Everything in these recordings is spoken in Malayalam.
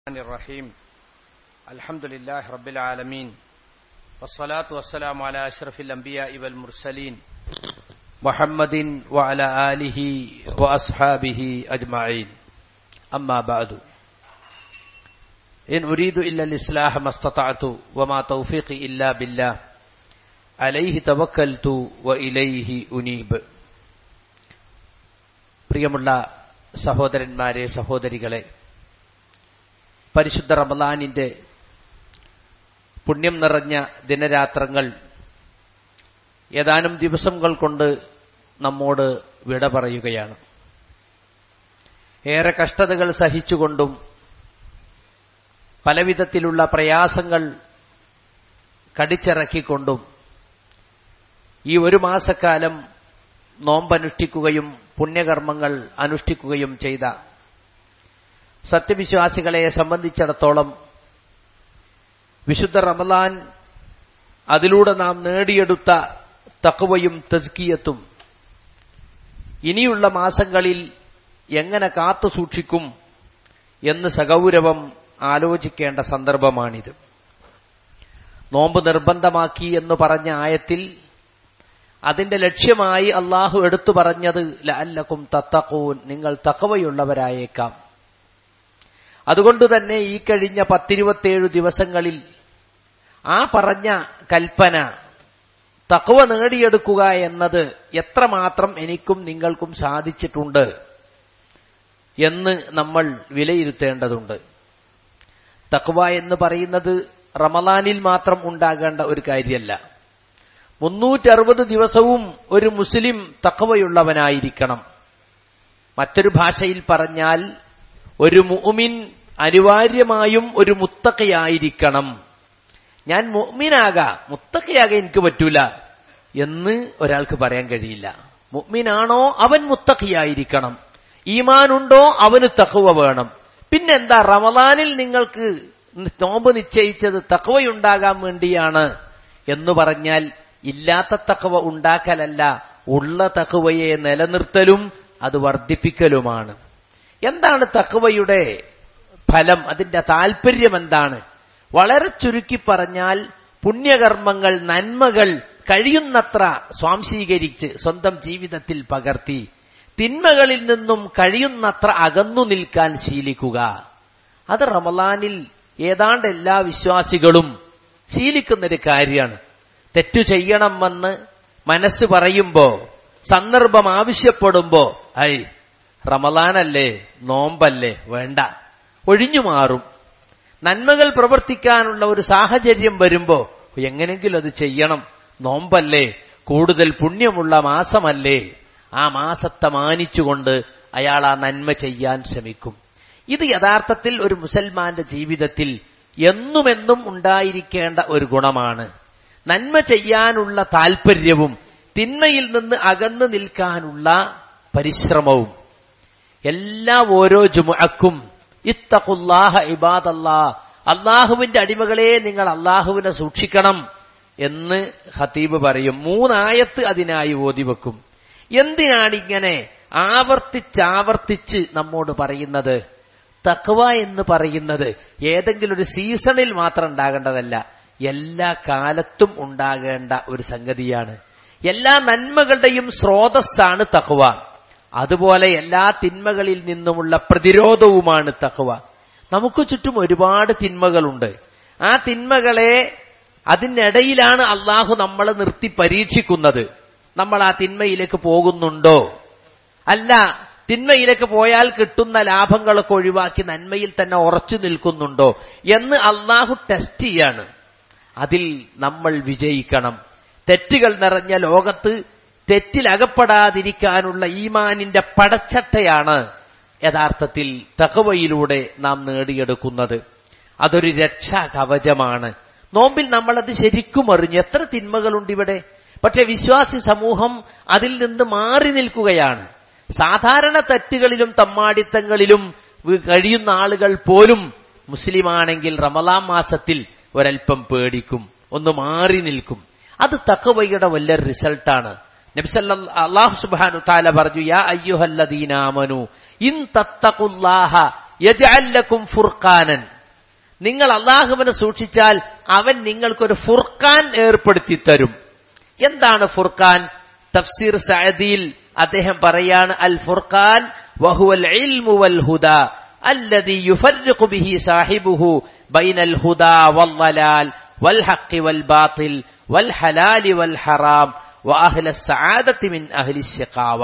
الرحمن الرحيم الحمد لله رب العالمين والصلاة والسلام على أشرف الأنبياء والمرسلين محمد وعلى آله وأصحابه أجمعين أما بعد إن أريد إلا الإصلاح ما استطعت وما توفيقي إلا بالله عليه توكلت وإليه أنيب പ്രിയമുള്ള സഹോദരന്മാരെ സഹോദരികളെ പരിശുദ്ധ റമലാനിന്റെ പുണ്യം നിറഞ്ഞ ദിനരാത്രങ്ങൾ ഏതാനും ദിവസങ്ങൾ കൊണ്ട് നമ്മോട് വിട പറയുകയാണ് ഏറെ കഷ്ടതകൾ സഹിച്ചുകൊണ്ടും പലവിധത്തിലുള്ള പ്രയാസങ്ങൾ കടിച്ചിറക്കിക്കൊണ്ടും ഈ ഒരു മാസക്കാലം നോമ്പനുഷ്ഠിക്കുകയും പുണ്യകർമ്മങ്ങൾ അനുഷ്ഠിക്കുകയും ചെയ്ത സത്യവിശ്വാസികളെ സംബന്ധിച്ചിടത്തോളം വിശുദ്ധ റമലാൻ അതിലൂടെ നാം നേടിയെടുത്ത തക്കവയും തസ്കിയത്തും ഇനിയുള്ള മാസങ്ങളിൽ എങ്ങനെ കാത്തു സൂക്ഷിക്കും എന്ന് സഗൗരവം ആലോചിക്കേണ്ട സന്ദർഭമാണിത് നോമ്പ് നിർബന്ധമാക്കി എന്ന് പറഞ്ഞ ആയത്തിൽ അതിന്റെ ലക്ഷ്യമായി അള്ളാഹു എടുത്തു പറഞ്ഞത് ലഅല്ലക്കും തത്തക്കൂൻ നിങ്ങൾ തക്കവയുള്ളവരായേക്കാം അതുകൊണ്ട് തന്നെ ഈ കഴിഞ്ഞ പത്തിരുപത്തേഴു ദിവസങ്ങളിൽ ആ പറഞ്ഞ കൽപ്പന തക്കവ നേടിയെടുക്കുക എന്നത് എത്രമാത്രം എനിക്കും നിങ്ങൾക്കും സാധിച്ചിട്ടുണ്ട് എന്ന് നമ്മൾ വിലയിരുത്തേണ്ടതുണ്ട് തക്വ എന്ന് പറയുന്നത് റമലാനിൽ മാത്രം ഉണ്ടാകേണ്ട ഒരു കാര്യമല്ല മുന്നൂറ്ററുപത് ദിവസവും ഒരു മുസ്ലിം തക്കവയുള്ളവനായിരിക്കണം മറ്റൊരു ഭാഷയിൽ പറഞ്ഞാൽ ഒരു മുഅ്മിൻ അനിവാര്യമായും ഒരു മുത്തക്കയായിരിക്കണം ഞാൻ മുഅ്മിനാകാം മുത്തക്കയാകാൻ എനിക്ക് പറ്റൂല എന്ന് ഒരാൾക്ക് പറയാൻ കഴിയില്ല മുഅ്മിനാണോ അവൻ മുത്തക്കയായിരിക്കണം ഈമാനുണ്ടോ അവന് തഖവ വേണം പിന്നെന്താ റമദാനിൽ നിങ്ങൾക്ക് നോമ്പ് നിശ്ചയിച്ചത് തഖവയുണ്ടാകാൻ വേണ്ടിയാണ് എന്ന് പറഞ്ഞാൽ ഇല്ലാത്ത തഖവ ഉണ്ടാക്കലല്ല ഉള്ള തഖവയെ നിലനിർത്തലും അത് വർദ്ധിപ്പിക്കലുമാണ് എന്താണ് തഖവയുടെ ഫലം അതിന്റെ താല്പര്യം എന്താണ് വളരെ ചുരുക്കി പറഞ്ഞാൽ പുണ്യകർമ്മങ്ങൾ നന്മകൾ കഴിയുന്നത്ര സ്വാംശീകരിച്ച് സ്വന്തം ജീവിതത്തിൽ പകർത്തി തിന്മകളിൽ നിന്നും കഴിയുന്നത്ര അകന്നു നിൽക്കാൻ ശീലിക്കുക അത് റമലാനിൽ ഏതാണ്ട് എല്ലാ വിശ്വാസികളും ശീലിക്കുന്നൊരു കാര്യമാണ് തെറ്റു ചെയ്യണമെന്ന് മനസ്സ് പറയുമ്പോ സന്ദർഭം ആവശ്യപ്പെടുമ്പോ ഐ റമലാനല്ലേ നോമ്പല്ലേ വേണ്ട ഒഴിഞ്ഞു മാറും നന്മകൾ പ്രവർത്തിക്കാനുള്ള ഒരു സാഹചര്യം വരുമ്പോ എങ്ങനെങ്കിലും അത് ചെയ്യണം നോമ്പല്ലേ കൂടുതൽ പുണ്യമുള്ള മാസമല്ലേ ആ മാസത്തെ മാനിച്ചുകൊണ്ട് അയാൾ ആ നന്മ ചെയ്യാൻ ശ്രമിക്കും ഇത് യഥാർത്ഥത്തിൽ ഒരു മുസൽമാന്റെ ജീവിതത്തിൽ എന്നുമെന്നും ഉണ്ടായിരിക്കേണ്ട ഒരു ഗുണമാണ് നന്മ ചെയ്യാനുള്ള താൽപ്പര്യവും തിന്മയിൽ നിന്ന് അകന്നു നിൽക്കാനുള്ള പരിശ്രമവും എല്ലാ ഓരോ ജുമുഅക്കും ഇത്തഖുല്ലാഹ ഇബാദല്ലാ അള്ളാഹുവിന്റെ അടിമകളെ നിങ്ങൾ അള്ളാഹുവിനെ സൂക്ഷിക്കണം എന്ന് ഖത്തീബ് പറയും മൂന്നായത്ത് അതിനായി ഓതിവെക്കും എന്തിനാണ് ഇങ്ങനെ ആവർത്തിച്ചാവർത്തിച്ച് നമ്മോട് പറയുന്നത് തക്വ എന്ന് പറയുന്നത് ഏതെങ്കിലും ഒരു സീസണിൽ മാത്രം ഉണ്ടാകേണ്ടതല്ല എല്ലാ കാലത്തും ഉണ്ടാകേണ്ട ഒരു സംഗതിയാണ് എല്ലാ നന്മകളുടെയും സ്രോതസ്സാണ് തക്വ അതുപോലെ എല്ലാ തിന്മകളിൽ നിന്നുമുള്ള പ്രതിരോധവുമാണ് തക്വ നമുക്ക് ചുറ്റും ഒരുപാട് തിന്മകളുണ്ട് ആ തിന്മകളെ അതിനിടയിലാണ് അള്ളാഹു നമ്മളെ നിർത്തി പരീക്ഷിക്കുന്നത് നമ്മൾ ആ തിന്മയിലേക്ക് പോകുന്നുണ്ടോ അല്ല തിന്മയിലേക്ക് പോയാൽ കിട്ടുന്ന ലാഭങ്ങളൊക്കെ ഒഴിവാക്കി നന്മയിൽ തന്നെ ഉറച്ചു നിൽക്കുന്നുണ്ടോ എന്ന് അള്ളാഹു ടെസ്റ്റ് ചെയ്യാണ് അതിൽ നമ്മൾ വിജയിക്കണം തെറ്റുകൾ നിറഞ്ഞ ലോകത്ത് തെറ്റിലകപ്പെടാതിരിക്കാനുള്ള ഈമാനിന്റെ പടച്ചട്ടയാണ് യഥാർത്ഥത്തിൽ തകവയിലൂടെ നാം നേടിയെടുക്കുന്നത് അതൊരു രക്ഷാ കവചമാണ് നോമ്പിൽ നമ്മളത് ശരിക്കും അറിഞ്ഞു എത്ര തിന്മകളുണ്ട് ഇവിടെ പക്ഷെ വിശ്വാസി സമൂഹം അതിൽ നിന്ന് മാറി നിൽക്കുകയാണ് സാധാരണ തെറ്റുകളിലും തമ്മാടിത്തങ്ങളിലും കഴിയുന്ന ആളുകൾ പോലും മുസ്ലിമാണെങ്കിൽ റമലാം മാസത്തിൽ ഒരൽപ്പം പേടിക്കും ഒന്ന് മാറി നിൽക്കും അത് തക്കവയുടെ വലിയ റിസൾട്ടാണ് നബിസല്ല അള്ളാഹു സുബാനു താല പറഞ്ഞു യാ അയ്യുഹല്ലദീനാമനു ഇൻ തത്തഖുല്ലാഹ യജഅല്ലക്കും ഫുർഖാനൻ നിങ്ങൾ അള്ളാഹുവിനെ സൂക്ഷിച്ചാൽ അവൻ നിങ്ങൾക്കൊരു ഫുർഖാൻ ഏർപ്പെടുത്തി തരും എന്താണ് ഫുർഖാൻ തഫ്സീർ സഅദിയിൽ അദ്ദേഹം പറയാണ് അൽ ഫുർഖാൻ വഹുവൽ ഇൽമു വൽ ഹുദ الذي يفرق به صاحبه بين الهدى والضلال والحق والباطل والحلال والحرام وأهل السعادة من أهل الشقاوة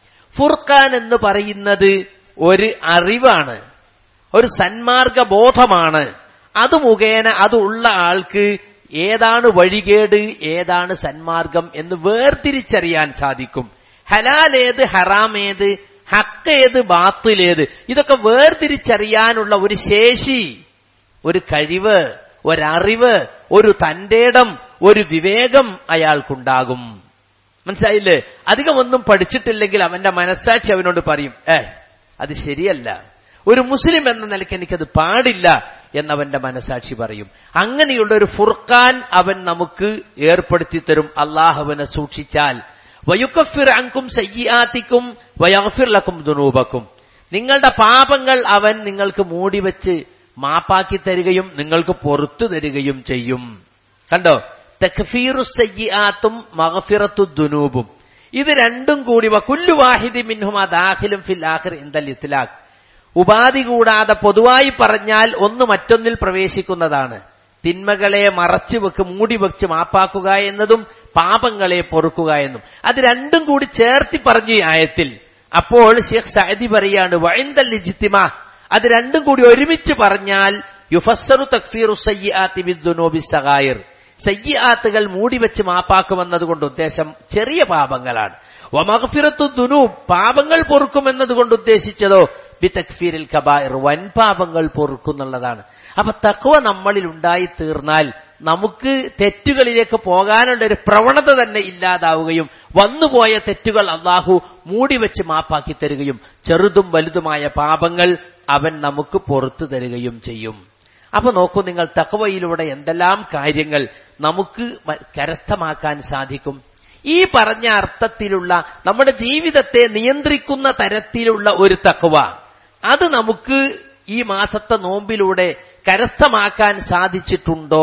ഫുർഖാൻ എന്ന് പറയുന്നത് ഒരു അറിവാണ് ഒരു സന്മാർഗ ബോധമാണ് അത് മുഖേന അത് ഉള്ള ആൾക്ക് ഏതാണ് വഴികേട് ഏതാണ് സന്മാർഗം എന്ന് വേർതിരിച്ചറിയാൻ സാധിക്കും ഹലാൽ ഏത് ഹറാം ഏത് ഹക്ക് ഏത് ബാത്തിലേത് ഇതൊക്കെ വേർതിരിച്ചറിയാനുള്ള ഒരു ശേഷി ഒരു കഴിവ് ഒരറിവ് ഒരു തന്റേടം ഒരു വിവേകം അയാൾക്കുണ്ടാകും മനസ്സിലായില്ലേ അധികം ഒന്നും പഠിച്ചിട്ടില്ലെങ്കിൽ അവന്റെ മനസ്സാക്ഷി അവനോട് പറയും ഏ അത് ശരിയല്ല ഒരു മുസ്ലിം എന്ന നിലയ്ക്ക് എനിക്കത് പാടില്ല എന്നവന്റെ മനസാക്ഷി പറയും അങ്ങനെയുള്ള ഒരു ഫുർഖാൻ അവൻ നമുക്ക് ഏർപ്പെടുത്തി തരും അള്ളാഹുവിനെ സൂക്ഷിച്ചാൽ വയുക്കഫിർ അങ്കും സയ്യാത്തിക്കും വയഫിർലക്കും ദുനൂബക്കും നിങ്ങളുടെ പാപങ്ങൾ അവൻ നിങ്ങൾക്ക് മൂടിവെച്ച് മാപ്പാക്കി തരികയും നിങ്ങൾക്ക് പുറത്തു തരികയും ചെയ്യും കണ്ടോ തക്ഫീറു സയ്യാത്തും മഹഫിറത്തു ദുനൂബും ഇത് രണ്ടും കൂടി കുല്ലു വാഹിദി മിൻഹും ദാഖിലും ഫിൽ ആഖിർ ഇന്ദൽ ഇത്ലാഖ് ഉപാധി കൂടാതെ പൊതുവായി പറഞ്ഞാൽ ഒന്ന് മറ്റൊന്നിൽ പ്രവേശിക്കുന്നതാണ് തിന്മകളെ മറച്ചു വെക്ക് മൂടി വെച്ച് മാപ്പാക്കുക എന്നതും പാപങ്ങളെ പൊറുക്കുക എന്നും അത് രണ്ടും കൂടി ചേർത്തി പറഞ്ഞു ഈ ആയത്തിൽ അപ്പോൾ ഷെയ്ഖ് സഅദി പറയാണ് വൈന്തൽ ഇജ്തിമ അത് രണ്ടും കൂടി ഒരുമിച്ച് പറഞ്ഞാൽ യുഫസ്സറു തക്ഫീറു സയ്യാത്തി ബിദ്ദുനൂബി സഗായിർ സയ്യാത്തുകൾ മൂടിവെച്ച് മാപ്പാക്കുമെന്നതുകൊണ്ട് ഉദ്ദേശം ചെറിയ പാപങ്ങളാണ് വമഗ്ഫിറത്തു ദുനൂബ് പാപങ്ങൾ പൊറുക്കുമെന്നതുകൊണ്ട് ഉദ്ദേശിച്ചതോ ബി തക്ഫീരിൽ കബായിർ വൻ പാപങ്ങൾ പൊറുക്കുന്നുള്ളതാണ് അപ്പൊ തക്വ നമ്മളിൽ ഉണ്ടായി തീർന്നാൽ നമുക്ക് തെറ്റുകളിലേക്ക് പോകാനുള്ള ഒരു പ്രവണത തന്നെ ഇല്ലാതാവുകയും വന്നുപോയ തെറ്റുകൾ അള്ളാഹു മൂടിവെച്ച് മാപ്പാക്കി തരികയും ചെറുതും വലുതുമായ പാപങ്ങൾ അവൻ നമുക്ക് പുറത്തു തരികയും ചെയ്യും അപ്പൊ നോക്കൂ നിങ്ങൾ തക്കവയിലൂടെ എന്തെല്ലാം കാര്യങ്ങൾ നമുക്ക് കരസ്ഥമാക്കാൻ സാധിക്കും ഈ പറഞ്ഞ അർത്ഥത്തിലുള്ള നമ്മുടെ ജീവിതത്തെ നിയന്ത്രിക്കുന്ന തരത്തിലുള്ള ഒരു തക്കവ അത് നമുക്ക് ഈ മാസത്തെ നോമ്പിലൂടെ കരസ്ഥമാക്കാൻ സാധിച്ചിട്ടുണ്ടോ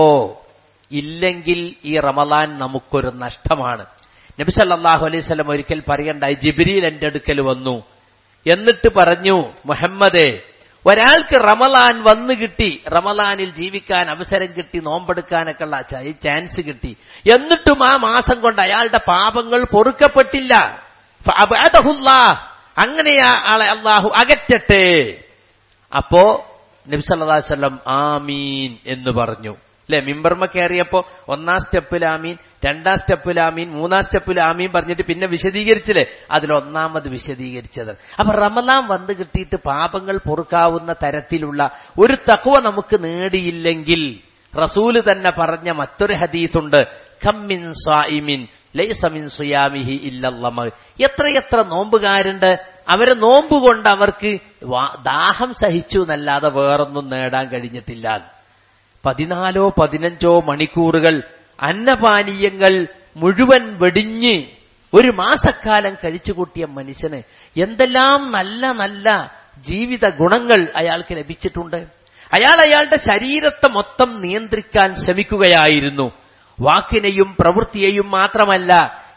ഇല്ലെങ്കിൽ ഈ റമലാൻ നമുക്കൊരു നഷ്ടമാണ് നബി സല്ലല്ലാഹു അലൈഹി സ്വലം ഒരിക്കൽ പറയണ്ടായി ജിബിരിയിൽ എന്റെ അടുക്കൽ വന്നു എന്നിട്ട് പറഞ്ഞു മുഹമ്മദേ ഒരാൾക്ക് റമലാൻ വന്നു കിട്ടി റമലാനിൽ ജീവിക്കാൻ അവസരം കിട്ടി നോമ്പെടുക്കാനൊക്കെ ഉള്ള ചാൻസ് കിട്ടി എന്നിട്ടും ആ മാസം കൊണ്ട് അയാളുടെ പാപങ്ങൾ പൊറുക്കപ്പെട്ടില്ല അങ്ങനെ ആളെ അള്ളാഹു അകറ്റട്ടെ അപ്പോ നബ്സല്ലാസ്വല്ലം ആമീൻ എന്ന് പറഞ്ഞു അല്ലെ മിമ്പർമ കയറിയപ്പോ ഒന്നാം സ്റ്റെപ്പിൽ ആമീൻ രണ്ടാം സ്റ്റെപ്പിൽ ആമീൻ മൂന്നാം സ്റ്റെപ്പിൽ ആമീൻ പറഞ്ഞിട്ട് പിന്നെ വിശദീകരിച്ചില്ലേ അതിലൊന്നാമത് വിശദീകരിച്ചത് അപ്പൊ റമലാൻ വന്നു കിട്ടിയിട്ട് പാപങ്ങൾ പൊറുക്കാവുന്ന തരത്തിലുള്ള ഒരു തഹവ നമുക്ക് നേടിയില്ലെങ്കിൽ റസൂല് തന്നെ പറഞ്ഞ മറ്റൊരു ഹദീസുണ്ട് ഖമ്മിൻ സായിമിൻ ലൈസമിൻ സുയാമിഹി ഇല്ലല്ലമ എത്രയെത്ര നോമ്പുകാരുണ്ട് അവരെ നോമ്പ് കൊണ്ട് അവർക്ക് ദാഹം സഹിച്ചു എന്നല്ലാതെ വേറൊന്നും നേടാൻ കഴിഞ്ഞിട്ടില്ല പതിനാലോ പതിനഞ്ചോ മണിക്കൂറുകൾ അന്നപാനീയങ്ങൾ മുഴുവൻ വെടിഞ്ഞ് ഒരു മാസക്കാലം കഴിച്ചുകൂട്ടിയ മനുഷ്യന് എന്തെല്ലാം നല്ല നല്ല ജീവിത ഗുണങ്ങൾ അയാൾക്ക് ലഭിച്ചിട്ടുണ്ട് അയാൾ അയാളുടെ ശരീരത്തെ മൊത്തം നിയന്ത്രിക്കാൻ ശ്രമിക്കുകയായിരുന്നു വാക്കിനെയും പ്രവൃത്തിയെയും മാത്രമല്ല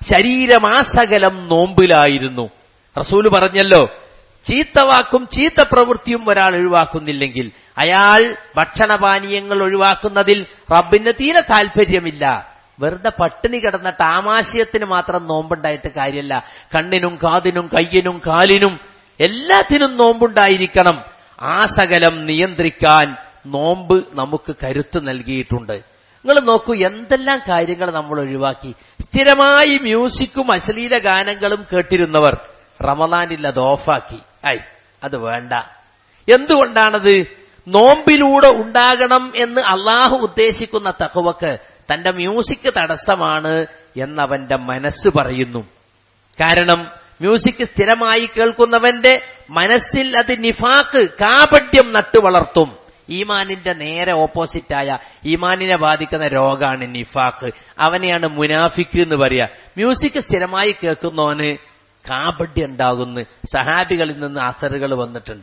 ശരീരമാസകലം നോമ്പിലായിരുന്നു റസൂല് പറഞ്ഞല്ലോ ചീത്ത വാക്കും ചീത്ത പ്രവൃത്തിയും ഒരാൾ ഒഴിവാക്കുന്നില്ലെങ്കിൽ അയാൾ ഭക്ഷണപാനീയങ്ങൾ ഒഴിവാക്കുന്നതിൽ റബ്ബിന് തീരെ താല്പര്യമില്ല വെറുതെ പട്ടിണി കിടന്നിട്ട് ആമാശയത്തിന് മാത്രം നോമ്പുണ്ടായിട്ട് കാര്യമല്ല കണ്ണിനും കാതിനും കയ്യിനും കാലിനും എല്ലാത്തിനും നോമ്പുണ്ടായിരിക്കണം ആ സകലം നിയന്ത്രിക്കാൻ നോമ്പ് നമുക്ക് കരുത്ത് നൽകിയിട്ടുണ്ട് നിങ്ങൾ നോക്കൂ എന്തെല്ലാം കാര്യങ്ങൾ നമ്മൾ ഒഴിവാക്കി സ്ഥിരമായി മ്യൂസിക്കും അശ്ലീല ഗാനങ്ങളും കേട്ടിരുന്നവർ റമദാനിൽ അത് ഓഫാക്കി ഐ അത് വേണ്ട എന്തുകൊണ്ടാണത് നോമ്പിലൂടെ ഉണ്ടാകണം എന്ന് അള്ളാഹു ഉദ്ദേശിക്കുന്ന തഹവക്ക് തന്റെ മ്യൂസിക് തടസ്സമാണ് എന്നവന്റെ മനസ്സ് പറയുന്നു കാരണം മ്യൂസിക് സ്ഥിരമായി കേൾക്കുന്നവന്റെ മനസ്സിൽ അത് നിഫാക്ക് കാപട്യം നട്ടുവളർത്തും ഈമാനിന്റെ നേരെ ഓപ്പോസിറ്റായ ഈമാനിനെ ബാധിക്കുന്ന രോഗാണ് നിഫാക്ക് അവനെയാണ് മുനാഫിക്ക് എന്ന് പറയുക മ്യൂസിക് സ്ഥിരമായി കേൾക്കുന്നവന് കാപട്യം ഉണ്ടാകുന്നു സഹാബികളിൽ നിന്ന് അസറുകൾ വന്നിട്ടുണ്ട്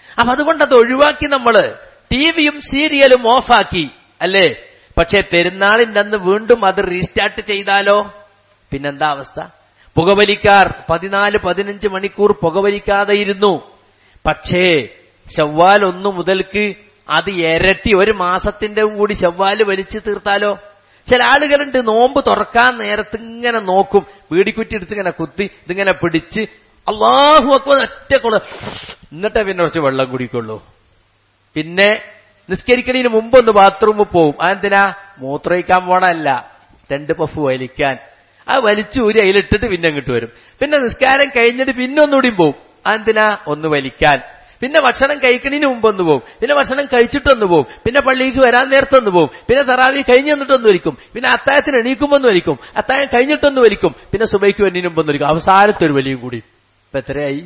അപ്പൊ അതുകൊണ്ട് അത് ഒഴിവാക്കി നമ്മള് ടിവിയും സീരിയലും ഓഫാക്കി അല്ലേ പക്ഷേ പെരുന്നാളിന്റെ അന്ന് വീണ്ടും അത് റീസ്റ്റാർട്ട് ചെയ്താലോ പിന്നെന്താ അവസ്ഥ പുകവലിക്കാർ പതിനാല് പതിനഞ്ച് മണിക്കൂർ പുകവലിക്കാതെ ഇരുന്നു പക്ഷേ ശവ്വാൽ ഒന്ന് മുതൽക്ക് അത് ഇരട്ടി ഒരു മാസത്തിന്റെ കൂടി ശവ്വാല് വലിച്ചു തീർത്താലോ ചില ആളുകളുണ്ട് നോമ്പ് തുറക്കാൻ നേരത്ത് ഇങ്ങനെ നോക്കും വീടിക്കുറ്റി എടുത്ത് ഇങ്ങനെ കുത്തി ഇതിങ്ങനെ പിടിച്ച് അള്ളാഹു അക്ബർ ഒറ്റ കൊള്ള എന്നിട്ടേ പിന്നെ കുറച്ച് വെള്ളം കുടിക്കുള്ളൂ പിന്നെ നിസ്കരിക്കണതിന് മുമ്പ് ഒന്ന് ബാത്റൂമിൽ പോവും അതെന്തിനാ മൂത്രയിക്കാൻ പോണല്ല രണ്ട് പഫ് വലിക്കാൻ ആ വലിച്ചു ഊരി അതിലിട്ടിട്ട് പിന്നെ അങ്ങോട്ട് വരും പിന്നെ നിസ്കാരം കഴിഞ്ഞിട്ട് പിന്നെ ഒന്നുകൂടിയും പോവും അതെന്തിനാ ഒന്ന് വലിക്കാൻ പിന്നെ ഭക്ഷണം കഴിക്കണതിന് മുമ്പ് ഒന്ന് പോകും പിന്നെ ഭക്ഷണം കഴിച്ചിട്ടൊന്ന് പോകും പിന്നെ പള്ളിക്ക് വരാൻ നേരത്തൊന്ന് പോകും പിന്നെ തറാവി കഴിഞ്ഞ് വന്നിട്ടൊന്ന് വലിക്കും പിന്നെ അത്തായത്തിന് എണീക്കുമ്പോൾ ഒന്ന് വലിക്കും അത്തായം കഴിഞ്ഞിട്ടൊന്ന് വലിക്കും പിന്നെ സുബൈക്ക് വരുന്നതിന് മുമ്പ് ഒന്ന് വലിക്കും അവസാനത്തെ ഒരു വലിയും കൂടി ഇപ്പൊ എത്രയായി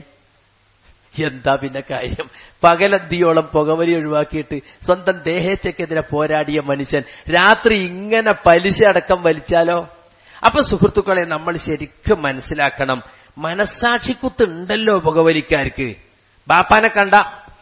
എന്താ പിന്നെ കാര്യം പകലന്തിയോളം പുകവലി ഒഴിവാക്കിയിട്ട് സ്വന്തം ദേഹേച്ഛക്കെതിരെ പോരാടിയ മനുഷ്യൻ രാത്രി ഇങ്ങനെ പലിശ അടക്കം വലിച്ചാലോ അപ്പൊ സുഹൃത്തുക്കളെ നമ്മൾ ശരിക്കും മനസ്സിലാക്കണം മനസ്സാക്ഷിക്കുത്തുണ്ടല്ലോ പുകവലിക്കാർക്ക് ബാപ്പാനെ കണ്ട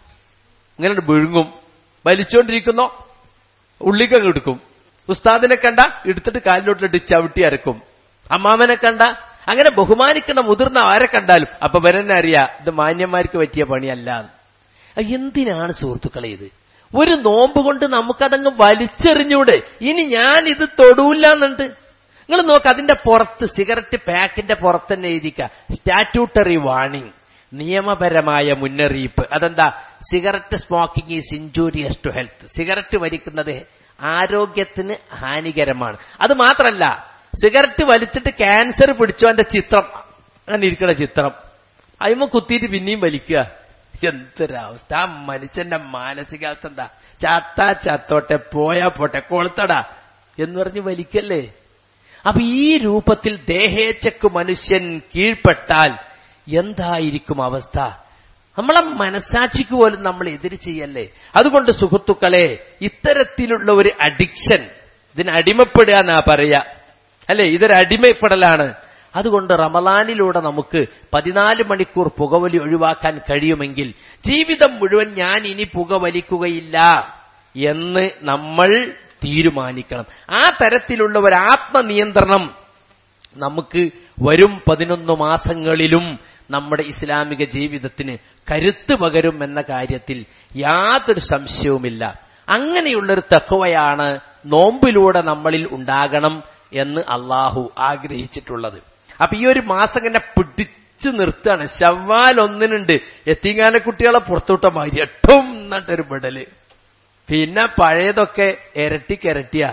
ഇങ്ങനെ വിഴുങ്ങും വലിച്ചുകൊണ്ടിരിക്കുന്നോ ഉള്ളിക്കങ്ങ് എടുക്കും ഉസ്താദിനെ കണ്ട എടുത്തിട്ട് കാലിലോട്ടിലിട്ട് ചവിട്ടി അരക്കും അമ്മാമനെ കണ്ട അങ്ങനെ ബഹുമാനിക്കുന്ന മുതിർന്ന ആരെ കണ്ടാലും അപ്പൊ വരന്നെ അറിയാ ഇത് മാന്യന്മാർക്ക് പറ്റിയ പണിയല്ല എന്തിനാണ് സുഹൃത്തുക്കളെ ഇത് ഒരു നോമ്പ് കൊണ്ട് നമുക്കതങ്ങ് വലിച്ചെറിഞ്ഞൂടെ ഇനി ഞാൻ ഇത് തൊടൂല്ല എന്നുണ്ട് നിങ്ങൾ നോക്ക് അതിന്റെ പുറത്ത് സിഗരറ്റ് പാക്കിന്റെ പുറത്ത് തന്നെ എഴുതിക്ക സ്റ്റാറ്റ്യൂട്ടറി വാണിംഗ് നിയമപരമായ മുന്നറിയിപ്പ് അതെന്താ cigarette smoking is injurious to health cigarette വലിക്കുന്നത് ആരോഗ്യത്തിന് ഹാനികരമാണ് അത് മാത്രല്ല സിഗരറ്റ് വലിച്ചിട്ട് ക്യാൻസർ പിടിച്ചവന്റെ ചിത്രം അങ്ങനെ ഇരിക്കുന്ന ചിത്രം അയിമ കുത്തിയിട്ട് പിന്നെയും വലിക്കുക എന്തൊരവസ്ഥ ആ മനുഷ്യന്റെ മാനസികാവസ്ഥ എന്താ ചത്താ ചത്തോട്ടെ പോയാ പോട്ടെ കൊളുത്തടാ എന്ന് പറഞ്ഞ് വലിക്കല്ലേ അപ്പൊ ഈ രൂപത്തിൽ ദേഹേച്ഛക്ക് മനുഷ്യൻ കീഴ്പ്പെട്ടാൽ എന്തായിരിക്കും അവസ്ഥ നമ്മളെ മനസാക്ഷിക്ക് പോലും നമ്മൾ എതിര് ചെയ്യല്ലേ അതുകൊണ്ട് സുഹൃത്തുക്കളെ ഇത്തരത്തിലുള്ള ഒരു അഡിക്ഷൻ ഇതിന് അടിമപ്പെടുക എന്നാ പറയാ അല്ലെ ഇതൊരു അടിമപ്പെടലാണ് അതുകൊണ്ട് റമലാനിലൂടെ നമുക്ക് പതിനാല് മണിക്കൂർ പുകവലി ഒഴിവാക്കാൻ കഴിയുമെങ്കിൽ ജീവിതം മുഴുവൻ ഞാൻ ഇനി പുകവലിക്കുകയില്ല എന്ന് നമ്മൾ തീരുമാനിക്കണം ആ തരത്തിലുള്ള ഒരു ആത്മനിയന്ത്രണം നമുക്ക് വരും പതിനൊന്ന് മാസങ്ങളിലും നമ്മുടെ ഇസ്ലാമിക ജീവിതത്തിന് കരുത്ത് പകരും എന്ന കാര്യത്തിൽ യാതൊരു സംശയവുമില്ല അങ്ങനെയുള്ളൊരു തക്കവയാണ് നോമ്പിലൂടെ നമ്മളിൽ ഉണ്ടാകണം എന്ന് അള്ളാഹു ആഗ്രഹിച്ചിട്ടുള്ളത് അപ്പൊ ഈ ഒരു മാസം ഇങ്ങനെ പിടിച്ചു നിർത്തുകയാണ് ശവ്വാൽ ഒന്നിനുണ്ട് എത്തിങ്ങാന കുട്ടികളെ പുറത്തുവിട്ട മാതിരി എട്ടും എന്നിട്ടൊരു വിടല് പിന്നെ പഴയതൊക്കെ ഇരട്ടിക്കിരട്ടിയ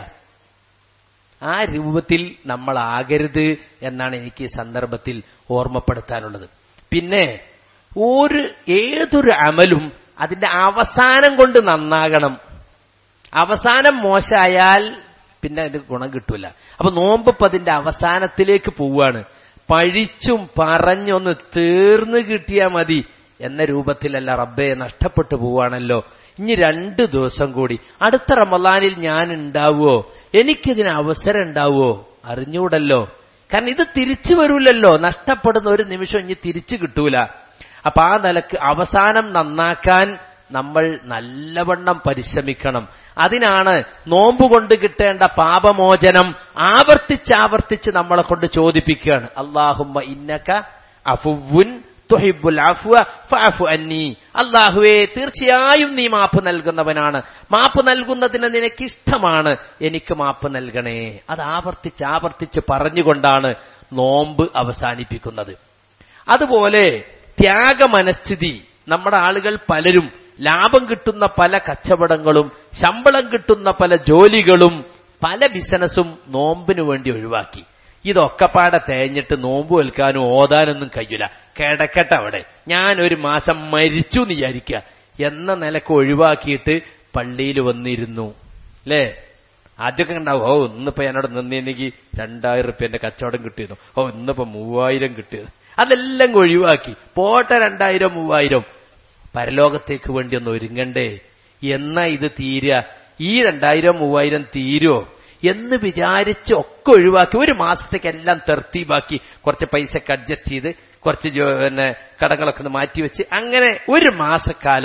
ആ രൂപത്തിൽ നമ്മൾ ആകരുത് എന്നാണ് എനിക്ക് ഈ സന്ദർഭത്തിൽ ഓർമ്മപ്പെടുത്താനുള്ളത് പിന്നെ ഒരു ഏതൊരു അമലും അതിന്റെ അവസാനം കൊണ്ട് നന്നാകണം അവസാനം മോശമായാൽ പിന്നെ അതിന്റെ ഗുണം കിട്ടൂല അപ്പൊ നോമ്പ് അതിന്റെ അവസാനത്തിലേക്ക് പോവാണ് പഴിച്ചും പറഞ്ഞൊന്ന് തീർന്നു കിട്ടിയാ മതി എന്ന രൂപത്തിലല്ല റബ്ബെ നഷ്ടപ്പെട്ടു പോവാണല്ലോ ഇനി രണ്ട് ദിവസം കൂടി അടുത്ത റമലാനിൽ ഞാൻ ഉണ്ടാവുമോ എനിക്കിതിന് അവസരം ഉണ്ടാവുമോ അറിഞ്ഞൂടല്ലോ കാരണം ഇത് തിരിച്ചു വരൂലല്ലോ നഷ്ടപ്പെടുന്ന ഒരു നിമിഷം ഇനി തിരിച്ചു കിട്ടൂല അപ്പൊ ആ നിലക്ക് അവസാനം നന്നാക്കാൻ നമ്മൾ നല്ലവണ്ണം പരിശ്രമിക്കണം അതിനാണ് നോമ്പ് കൊണ്ട് കിട്ടേണ്ട പാപമോചനം ആവർത്തിച്ചാവർത്തിച്ച് നമ്മളെ കൊണ്ട് ചോദിപ്പിക്കുകയാണ് അള്ളാഹുമ്മ ഇന്നക അഫുവുൻ തുഹിബുൽ അഫ്വ ഫഅഫു അന്നി അള്ളാഹുവേ തീർച്ചയായും നീ മാപ്പ് നൽകുന്നവനാണ് മാപ്പ് നൽകുന്നതിന് നിനക്കിഷ്ടമാണ് എനിക്ക് മാപ്പ് നൽകണേ അത് ആവർത്തിച്ച് ആവർത്തിച്ച് പറഞ്ഞുകൊണ്ടാണ് നോമ്പ് അവസാനിപ്പിക്കുന്നത് അതുപോലെ ത്യാഗമനസ്ഥിതി നമ്മുടെ ആളുകൾ പലരും ലാഭം കിട്ടുന്ന പല കച്ചവടങ്ങളും ശമ്പളം കിട്ടുന്ന പല ജോലികളും പല ബിസിനസ്സും നോമ്പിനു വേണ്ടി ഒഴിവാക്കി ഇതൊക്കെ പാടെ തേഞ്ഞിട്ട് നോമ്പ് വെൽക്കാനും ഓതാനൊന്നും കഴിയില്ല കിടക്കട്ടെ അവിടെ ഞാൻ ഒരു മാസം മരിച്ചു എന്ന് വിചാരിക്കുക എന്ന നിലക്ക് ഒഴിവാക്കിയിട്ട് പള്ളിയിൽ വന്നിരുന്നു അല്ലേ ആദ്യമൊക്കെ ഉണ്ടാവും ഓ ഇന്നിപ്പോ എന്നോട് നിന്നെനിക്ക് രണ്ടായിരം റുപ്യന്റെ കച്ചവടം കിട്ടിയിരുന്നു ഓ ഇന്നിപ്പോ മൂവായിരം കിട്ടിയത് അതെല്ലാം ഒഴിവാക്കി പോട്ടെ രണ്ടായിരം മൂവായിരം പരലോകത്തേക്ക് വേണ്ടി ഒന്ന് ഒരുങ്ങണ്ടേ എന്നാ ഇത് തീരുക ഈ രണ്ടായിരം മൂവായിരം തീരുമോ എന്ന് വിചാരിച്ച് ഒക്കെ ഒഴിവാക്കി ഒരു മാസത്തേക്ക് എല്ലാം തെർത്തീവാക്കി കുറച്ച് പൈസക്ക് അഡ്ജസ്റ്റ് ചെയ്ത് കുറച്ച് പിന്നെ കടങ്ങളൊക്കെ ഒന്ന് മാറ്റിവെച്ച് അങ്ങനെ ഒരു മാസക്കാലം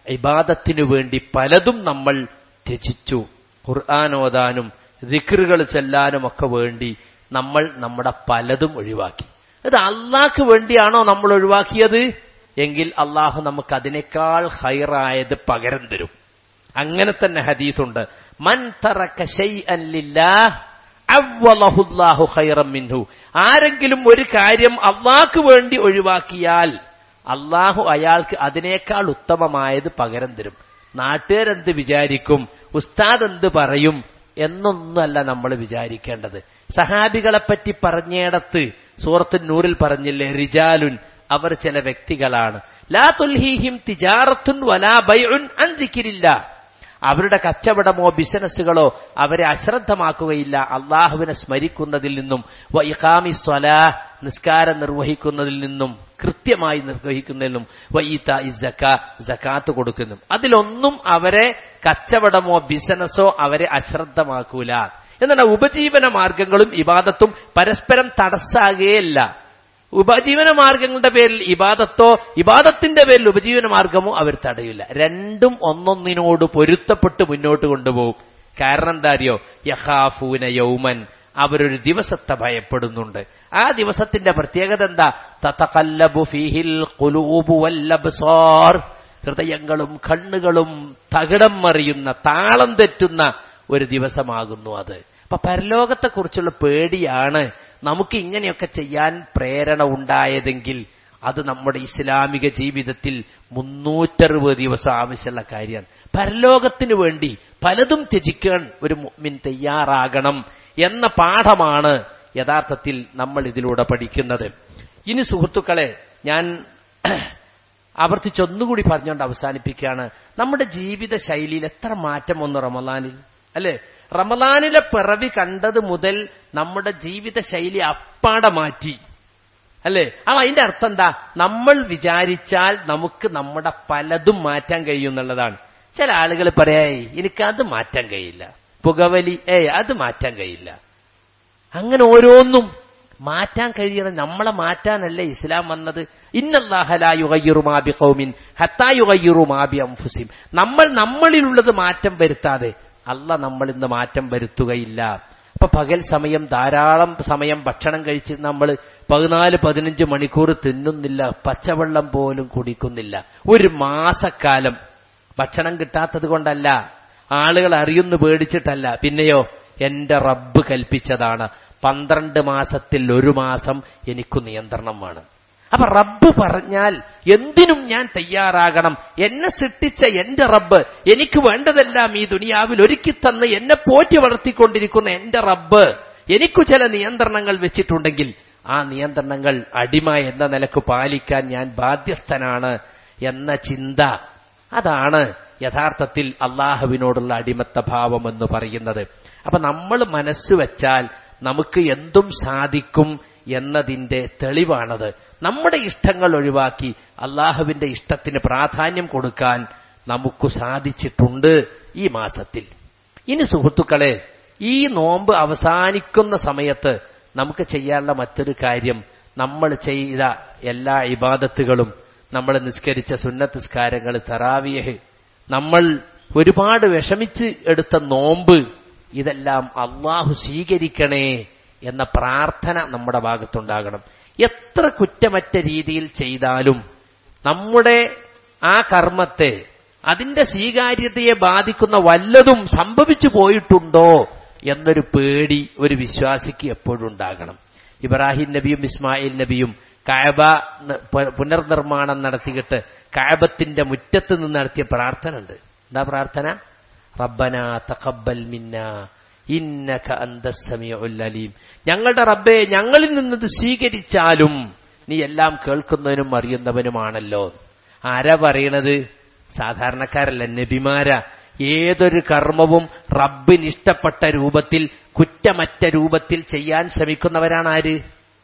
ഇബാദത്തിനു വേണ്ടി പലതും നമ്മൾ ത്യജിച്ചു ഖുർആൻ ഓതാനും ദിക്റുകൾ ചെല്ലാനും ഒക്കെ വേണ്ടി നമ്മൾ നമ്മുടെ പലതും ഒഴിവാക്കി ഇത് അള്ളാഹ്ക്ക് വേണ്ടിയാണോ നമ്മൾ ഒഴിവാക്കിയത് എങ്കിൽ അള്ളാഹു നമുക്ക് അതിനേക്കാൾ ഹൈറായത് പകരം തരും അങ്ങനെ തന്നെ ഹദീസുണ്ട് മൻ തറക്ക ശൈഅൻ ലില്ലാഹ് അവ്വലഹുല്ലാഹു ഖൈറം മിൻഹു ആരെങ്കിലും ഒരു കാര്യം അള്ളാഹ്ക്ക് വേണ്ടി ഒഴിവാക്കിയാൽ അള്ളാഹു അയാൾക്ക് അതിനേക്കാൾ ഉത്തമമായത് പകരം തരും നാട്ടുകാരെന്ത് വിചാരിക്കും ഉസ്താദ് എന്ത് പറയും എന്നൊന്നുമല്ല നമ്മൾ വിചാരിക്കേണ്ടത് സഹാബികളെപ്പറ്റി പറഞ്ഞിടത്ത് സൂറത്തു നൂറിൽ പറഞ്ഞില്ലേ റിജാലുൻ അവർ ചില വ്യക്തികളാണ് ലാ തുൽഹീഹിം തിജാറത്തുൻ വലാ ബൈഉൻ അൻ ദിക്രില്ല അവരുടെ കച്ചവടമോ ബിസിനസ്സുകളോ അവരെ അശ്രദ്ധമാക്കുകയില്ല അള്ളാഹുവിനെ സ്മരിക്കുന്നതിൽ നിന്നും വ ഇഖാമി സ്വലാ നിസ്കാരം നിർവഹിക്കുന്നതിൽ നിന്നും കൃത്യമായി നിർവഹിക്കുന്നതിൽ നിന്നും വ ഈത്ത ഇസക്ക ജക്കാത്ത് കൊടുക്കുന്നു അതിലൊന്നും അവരെ കച്ചവടമോ ബിസിനസ്സോ അവരെ അശ്രദ്ധമാക്കൂല എന്നാൽ ഉപജീവന മാർഗങ്ങളും ഇബാദത്തും പരസ്പരം തടസ്സാകുകയല്ല ഉപജീവന മാർഗങ്ങളുടെ പേരിൽ ഇബാദത്തോ ഇബാദത്തിന്റെ പേരിൽ ഉപജീവന മാർഗമോ അവർ തടയില്ല രണ്ടും ഒന്നൊന്നിനോട് പൊരുത്തപ്പെട്ട് മുന്നോട്ട് കൊണ്ടുപോകും കാരണം എന്താ അറിയോ യഹാഫൂന യൗമൻ അവരൊരു ദിവസത്തെ ഭയപ്പെടുന്നുണ്ട് ആ ദിവസത്തിന്റെ പ്രത്യേകത എന്താ തതഖല്ലബു ഫീഹിൽ ഖുലൂബു വല്ലബ്സാർ ഹൃദയങ്ങളും കണ്ണുകളും തകിടം മറിയുന്ന താളം തെറ്റുന്ന ഒരു ദിവസമാകുന്നു അത് അപ്പൊ പരലോകത്തെക്കുറിച്ചുള്ള പേടിയാണ് നമുക്ക് ഇങ്ങനെയൊക്കെ ചെയ്യാൻ പ്രേരണ ഉണ്ടായതെങ്കിൽ അത് നമ്മുടെ ഇസ്ലാമിക ജീവിതത്തിൽ മുന്നൂറ്ററുപത് ദിവസം ആവശ്യമുള്ള കാര്യമാണ് പരലോകത്തിനു വേണ്ടി പലതും ത്യജിക്കാൻ ഒരു മുഅ്മിൻ തയ്യാറാകണം എന്ന പാഠമാണ് യഥാർത്ഥത്തിൽ നമ്മൾ ഇതിലൂടെ പഠിക്കുന്നത് ഇനി സുഹൃത്തുക്കളെ ഞാൻ ആവർത്തിച്ചൊന്നുകൂടി പറഞ്ഞുകൊണ്ട് അവസാനിപ്പിക്കുകയാണ് നമ്മുടെ ജീവിത ശൈലിയിൽ എത്ര മാറ്റം വന്നു റമലാനിൽ അല്ലെ റമലാനിലെ പിറവി കണ്ടത് മുതൽ നമ്മുടെ ജീവിത ശൈലി അപ്പാടെ മാറ്റി അല്ലേ ആ അതിന്റെ അർത്ഥം എന്താ നമ്മൾ വിചാരിച്ചാൽ നമുക്ക് നമ്മുടെ പലതും മാറ്റാൻ കഴിയും എന്നുള്ളതാണ് ചില ആളുകൾ പറയായി എനിക്കത് മാറ്റാൻ കഴിയില്ല പുകവലി ഏയ് അത് മാറ്റാൻ കഴിയില്ല അങ്ങനെ ഓരോന്നും മാറ്റാൻ കഴിയണം നമ്മളെ മാറ്റാനല്ലേ ഇസ്ലാം വന്നത് ഇന്നല്ലാഹലായുഗയ്യുറുമാബി കൗമിൻ ഹത്തായുഗയ്യുറുമാബി അംഫുസിം നമ്മൾ നമ്മളിലുള്ളത് മാറ്റം വരുത്താതെ അല്ല നമ്മൾ ഇന്ന് മാറ്റം വരുത്തുകയില്ല അപ്പൊ പകൽ സമയം ധാരാളം സമയം ഭക്ഷണം കഴിച്ച് നമ്മൾ പതിനാല് പതിനഞ്ച് മണിക്കൂർ തിന്നുന്നില്ല പച്ചവെള്ളം പോലും കുടിക്കുന്നില്ല ഒരു മാസക്കാലം ഭക്ഷണം കിട്ടാത്തത് കൊണ്ടല്ല ആളുകൾ അറിയുന്നു പേടിച്ചിട്ടല്ല പിന്നെയോ എന്റെ റബ്ബ് കൽപ്പിച്ചതാണ് പന്ത്രണ്ട് മാസത്തിൽ ഒരു മാസം എനിക്ക് നിയന്ത്രണം വേണം അപ്പൊ റബ്ബ് പറഞ്ഞാൽ എന്തിനും ഞാൻ തയ്യാറാകണം എന്നെ സൃഷ്ടിച്ച എന്റെ റബ്ബ് എനിക്ക് വേണ്ടതെല്ലാം ഈ ദുനിയാവിൽ ഒരുക്കി തന്ന് എന്നെ പോറ്റി വളർത്തിക്കൊണ്ടിരിക്കുന്ന എന്റെ റബ്ബ് എനിക്കു ചില നിയന്ത്രണങ്ങൾ വെച്ചിട്ടുണ്ടെങ്കിൽ ആ നിയന്ത്രണങ്ങൾ അടിമ എന്ന നിലക്ക് പാലിക്കാൻ ഞാൻ ബാധ്യസ്ഥനാണ് എന്ന ചിന്ത അതാണ് യഥാർത്ഥത്തിൽ അള്ളാഹുവിനോടുള്ള അടിമത്ത ഭാവം എന്ന് പറയുന്നത് അപ്പൊ നമ്മൾ മനസ്സ് വെച്ചാൽ നമുക്ക് എന്തും സാധിക്കും എന്നതിന്റെ തെളിവാണത് നമ്മുടെ ഇഷ്ടങ്ങൾ ഒഴിവാക്കി അള്ളാഹുവിന്റെ ഇഷ്ടത്തിന് പ്രാധാന്യം കൊടുക്കാൻ നമുക്ക് സാധിച്ചിട്ടുണ്ട് ഈ മാസത്തിൽ ഇനി സുഹൃത്തുക്കളെ ഈ നോമ്പ് അവസാനിക്കുന്ന സമയത്ത് നമുക്ക് ചെയ്യാനുള്ള മറ്റൊരു കാര്യം നമ്മൾ ചെയ്ത എല്ലാ ഇബാദത്തുകളും നമ്മൾ നിസ്കരിച്ച സുന്നത്തിസ്കാരങ്ങൾ തറാവിയഹ് നമ്മൾ ഒരുപാട് വിഷമിച്ച് എടുത്ത നോമ്പ് ഇതെല്ലാം അള്ളാഹു സ്വീകരിക്കണേ എന്ന പ്രാർത്ഥന നമ്മുടെ ഭാഗത്തുണ്ടാകണം എത്ര കുറ്റമറ്റ രീതിയിൽ ചെയ്താലും നമ്മുടെ ആ കർമ്മത്തെ അതിന്റെ സ്വീകാര്യതയെ ബാധിക്കുന്ന വല്ലതും സംഭവിച്ചു പോയിട്ടുണ്ടോ എന്നൊരു പേടി ഒരു വിശ്വാസിക്ക് എപ്പോഴും ഉണ്ടാകണം ഇബ്രാഹിം നബിയും ഇസ്മായിൽ നബിയും കായബ പുനർനിർമ്മാണം നടത്തിയിട്ട് കായബത്തിന്റെ മുറ്റത്ത് നിന്ന് നടത്തിയ പ്രാർത്ഥന ഉണ്ട് എന്താ പ്രാർത്ഥന റബ്ബന തഖബ്ബൽ മിന്ന ഇന്നക അന്തസ്സമിയുൽ അലീം ഞങ്ങളുടെ റബ്ബെ ഞങ്ങളിൽ നിന്നത് സ്വീകരിച്ചാലും നീ എല്ലാം കേൾക്കുന്നവനും അറിയുന്നവനുമാണല്ലോ ആരാ പറയണത് സാധാരണക്കാരല്ല നബിമാരാ ഏതൊരു കർമ്മവും റബ്ബിന് ഇഷ്ടപ്പെട്ട രൂപത്തിൽ കുറ്റമറ്റ രൂപത്തിൽ ചെയ്യാൻ ശ്രമിക്കുന്നവരാണ് ആര്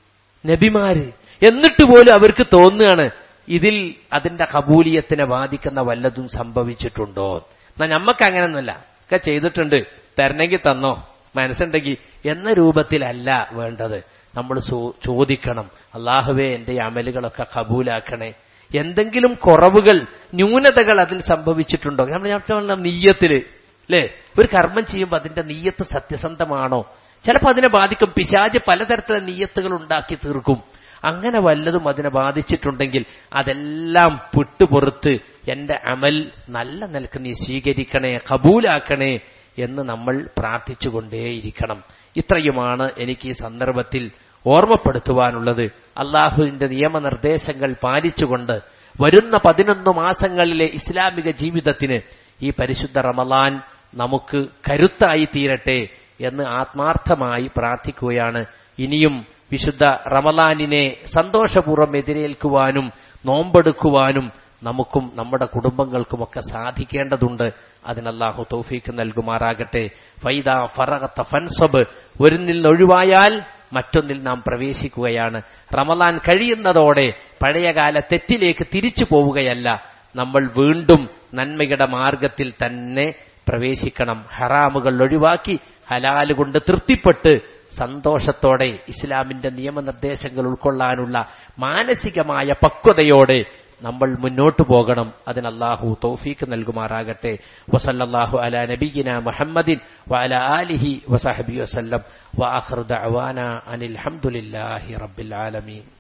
നബിമാര് എന്നിട്ട് പോലും അവർക്ക് തോന്നുകയാണ് ഇതിൽ അതിന്റെ കബൂലിയത്തിനെ ബാധിക്കുന്ന വല്ലതും സംഭവിച്ചിട്ടുണ്ടോ എന്നാ നമ്മക്ക് അങ്ങനെയൊന്നുമല്ല ഒക്കെ ചെയ്തിട്ടുണ്ട് തരണമെങ്കിൽ തന്നോ മനസ്സുണ്ടെങ്കിൽ എന്ന രൂപത്തിലല്ല വേണ്ടത് നമ്മൾ ചോദിക്കണം അള്ളാഹുവേ എന്റെ അമലുകളൊക്കെ കബൂലാക്കണേ എന്തെങ്കിലും കുറവുകൾ ന്യൂനതകൾ അതിൽ സംഭവിച്ചിട്ടുണ്ടോ നമ്മൾ ഞാൻ പറഞ്ഞ നീയത്തില് അല്ലേ ഒരു കർമ്മം ചെയ്യുമ്പോൾ അതിന്റെ നീയത്ത് സത്യസന്ധമാണോ ചിലപ്പോൾ അതിനെ ബാധിക്കും പിശാജ് പലതരത്തിലുള്ള നീയത്തുകൾ ഉണ്ടാക്കി തീർക്കും അങ്ങനെ വല്ലതും അതിനെ ബാധിച്ചിട്ടുണ്ടെങ്കിൽ അതെല്ലാം വിട്ടുപുറത്ത് എന്റെ അമൽ നല്ല നിലക്ക് നീ സ്വീകരിക്കണേ കബൂലാക്കണേ എന്ന് നമ്മൾ പ്രാർത്ഥിച്ചുകൊണ്ടേയിരിക്കണം ഇത്രയുമാണ് എനിക്ക് ഈ സന്ദർഭത്തിൽ ഓർമ്മപ്പെടുത്തുവാനുള്ളത് അള്ളാഹുവിന്റെ നിയമനിർദ്ദേശങ്ങൾ പാലിച്ചുകൊണ്ട് വരുന്ന പതിനൊന്ന് മാസങ്ങളിലെ ഇസ്ലാമിക ജീവിതത്തിന് ഈ പരിശുദ്ധ റമലാൻ നമുക്ക് കരുത്തായി തീരട്ടെ എന്ന് ആത്മാർത്ഥമായി പ്രാർത്ഥിക്കുകയാണ് ഇനിയും വിശുദ്ധ റമലാനിനെ സന്തോഷപൂർവ്വം എതിരേൽക്കുവാനും നോമ്പെടുക്കുവാനും നമുക്കും നമ്മുടെ കുടുംബങ്ങൾക്കുമൊക്കെ സാധിക്കേണ്ടതുണ്ട് അതിനല്ലാഹു തൗഫീക്ക് നൽകുമാറാകട്ടെ ഫൈദ ഫറഗത്ത ഫൻസബ് ഒരിൽ ഒഴിവായാൽ മറ്റൊന്നിൽ നാം പ്രവേശിക്കുകയാണ് റമലാൻ കഴിയുന്നതോടെ പഴയകാല തെറ്റിലേക്ക് തിരിച്ചു പോവുകയല്ല നമ്മൾ വീണ്ടും നന്മയുടെ മാർഗത്തിൽ തന്നെ പ്രവേശിക്കണം ഹറാമുകൾ ഒഴിവാക്കി ഹലാല് കൊണ്ട് തൃപ്തിപ്പെട്ട് സന്തോഷത്തോടെ ഇസ്ലാമിന്റെ നിയമനിർദ്ദേശങ്ങൾ ഉൾക്കൊള്ളാനുള്ള മാനസികമായ പക്വതയോടെ നമ്മൾ മുന്നോട്ടു പോകണം അതിന് അള്ളാഹു തൗഫീക്ക് നൽകുമാറാകട്ടെ വസല്ലാഹു അല നബീന മുഹമ്മദിൻ വഅല ആലിഹി വസഹബി വസല്ലം വആഖിറു ദഅവാന അനിൽ ഹംദുലില്ലാഹി റബ്ബിൽ ആലമീൻ